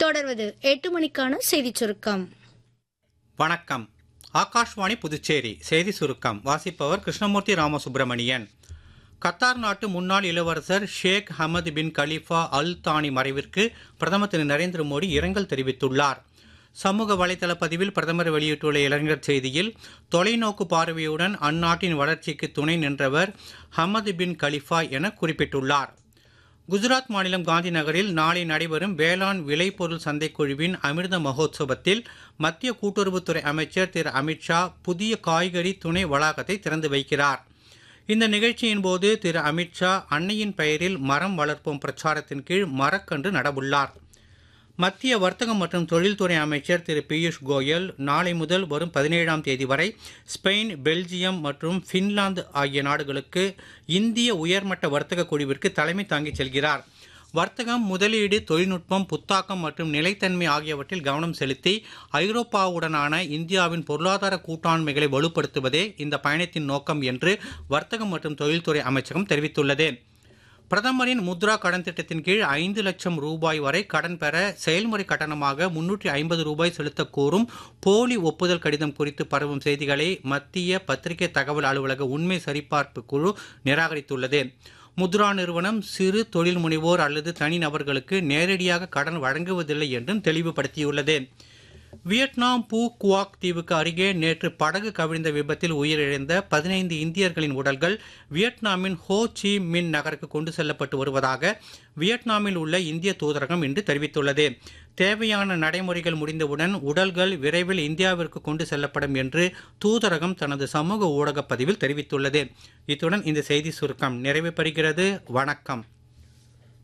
தொடர்வது எட்டு மணிக்கான செய்திச் சுருக்கம் வணக்கம் ஆகாஷ்வாணி புதுச்சேரி செய்தி சுருக்கம் வாசிப்பவர் கிருஷ்ணமூர்த்தி ராமசுப்பிரமணியன் கத்தார் நாட்டு முன்னாள் இளவரசர் ஷேக் ஹமது பின் கலீஃபா அல் தானி மறைவிற்கு பிரதமர் திரு நரேந்திர மோடி இரங்கல் தெரிவித்துள்ளார் சமூக வலைதள பதிவில் பிரதமர் வெளியிட்டுள்ள இளைஞர் செய்தியில் தொலைநோக்கு பார்வையுடன் அந்நாட்டின் வளர்ச்சிக்கு துணை நின்றவர் ஹமது பின் கலிஃபா என குறிப்பிட்டுள்ளார் குஜராத் மாநிலம் காந்தி நகரில் நாளை நடைபெறும் வேளாண் விளைபொருள் சந்தைக்குழுவின் அமிர்த மகோத்சவத்தில் மத்திய கூட்டுறவுத்துறை அமைச்சர் திரு அமித்ஷா புதிய காய்கறி துணை வளாகத்தை திறந்து வைக்கிறார் இந்த நிகழ்ச்சியின் போது திரு அமித்ஷா அன்னையின் பெயரில் மரம் வளர்ப்போம் பிரச்சாரத்தின் கீழ் மரக்கன்று நடவுள்ளார் மத்திய வர்த்தகம் மற்றும் தொழில்துறை அமைச்சர் திரு பியூஷ் கோயல் நாளை முதல் வரும் பதினேழாம் தேதி வரை ஸ்பெயின் பெல்ஜியம் மற்றும் பின்லாந்து ஆகிய நாடுகளுக்கு இந்திய உயர்மட்ட வர்த்தக குழுவிற்கு தலைமை தாங்கி செல்கிறார் வர்த்தகம் முதலீடு தொழில்நுட்பம் புத்தாக்கம் மற்றும் நிலைத்தன்மை ஆகியவற்றில் கவனம் செலுத்தி ஐரோப்பாவுடனான இந்தியாவின் பொருளாதார கூட்டாண்மைகளை வலுப்படுத்துவதே இந்த பயணத்தின் நோக்கம் என்று வர்த்தகம் மற்றும் தொழில்துறை அமைச்சகம் தெரிவித்துள்ளது பிரதமரின் முத்ரா கடன் திட்டத்தின் கீழ் ஐந்து லட்சம் ரூபாய் வரை கடன் பெற செயல்முறை கட்டணமாக முன்னூற்றி ஐம்பது ரூபாய் செலுத்தக் கோரும் போலி ஒப்புதல் கடிதம் குறித்து பரவும் செய்திகளை மத்திய பத்திரிகை தகவல் அலுவலக உண்மை சரிபார்ப்பு குழு நிராகரித்துள்ளது முத்ரா நிறுவனம் சிறு தொழில் முனைவோர் அல்லது தனிநபர்களுக்கு நேரடியாக கடன் வழங்குவதில்லை என்றும் தெளிவுபடுத்தியுள்ளது வியட்நாம் பூ குவாக் தீவுக்கு அருகே நேற்று படகு கவிழ்ந்த விபத்தில் உயிரிழந்த பதினைந்து இந்தியர்களின் உடல்கள் வியட்நாமின் ஹோ சி மின் நகருக்கு கொண்டு செல்லப்பட்டு வருவதாக வியட்நாமில் உள்ள இந்திய தூதரகம் இன்று தெரிவித்துள்ளது தேவையான நடைமுறைகள் முடிந்தவுடன் உடல்கள் விரைவில் இந்தியாவிற்கு கொண்டு செல்லப்படும் என்று தூதரகம் தனது சமூக ஊடக பதிவில் தெரிவித்துள்ளது இத்துடன் இந்த செய்தி சுருக்கம் நிறைவு பெறுகிறது வணக்கம்